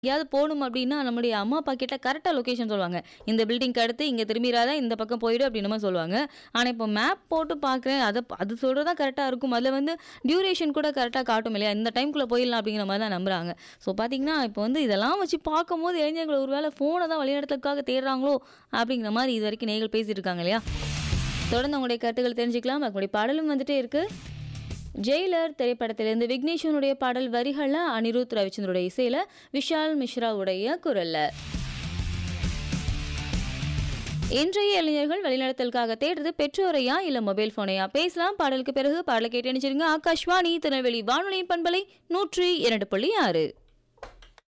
எங்கேயாவது போகணும் அப்படின்னா நம்முடைய அம்மா அப்பா கிட்ட கரெக்டாக லொகேஷன் சொல்லுவாங்க இந்த பில்டிங்க்கு அடுத்து இங்கே திரும்பிடாத இந்த பக்கம் போயிடு அப்படின்னு மாதிரி சொல்லுவாங்க ஆனால் இப்போ மேப் போட்டு பார்க்குறேன் அதை அது சொல்கிறது தான் கரெக்டாக இருக்கும் அதில் வந்து டியூரேஷன் கூட கரெக்டாக காட்டும் இல்லையா இந்த டைம்குள்ளே போயிடலாம் அப்படிங்கிற மாதிரி தான் நம்புறாங்க ஸோ பார்த்தீங்கன்னா இப்போ வந்து இதெல்லாம் வச்சு பார்க்கும்போது இளைஞர்கள் ஒருவேளை ஃபோனை தான் வழிநடத்துறதுக்காக தேடுறாங்களோ அப்படிங்கிற மாதிரி இது வரைக்கும் நேர்கள் பேசிட்டு இருக்காங்க இல்லையா தொடர்ந்து உங்களுடைய கருத்துக்கள் தெரிஞ்சுக்கலாம் உங்களுடைய பாடலும் வந்துட்டே இருக்கு ஜெயிலர் திரைப்படத்திலிருந்து விக்னேஷனுடைய பாடல் வரிகளில் அனிருத் ரவிச்சந்திரோட இசையில் விஷால் மிஸ்ராவுடைய குரல்ல இன்றைய இளைஞர்கள் வழிநடத்தலுக்காக தேடுறது பெற்றோரையா இல்ல மொபைல் போனையா பேசலாம் பாடலுக்கு பிறகு பாடலை கேட்டு நினைச்சிருங்க ஆகாஷ்வாணி திருநெல்வேலி வானொலியின் பண்பலை நூற்றி இரண்டு புள்ளி ஆறு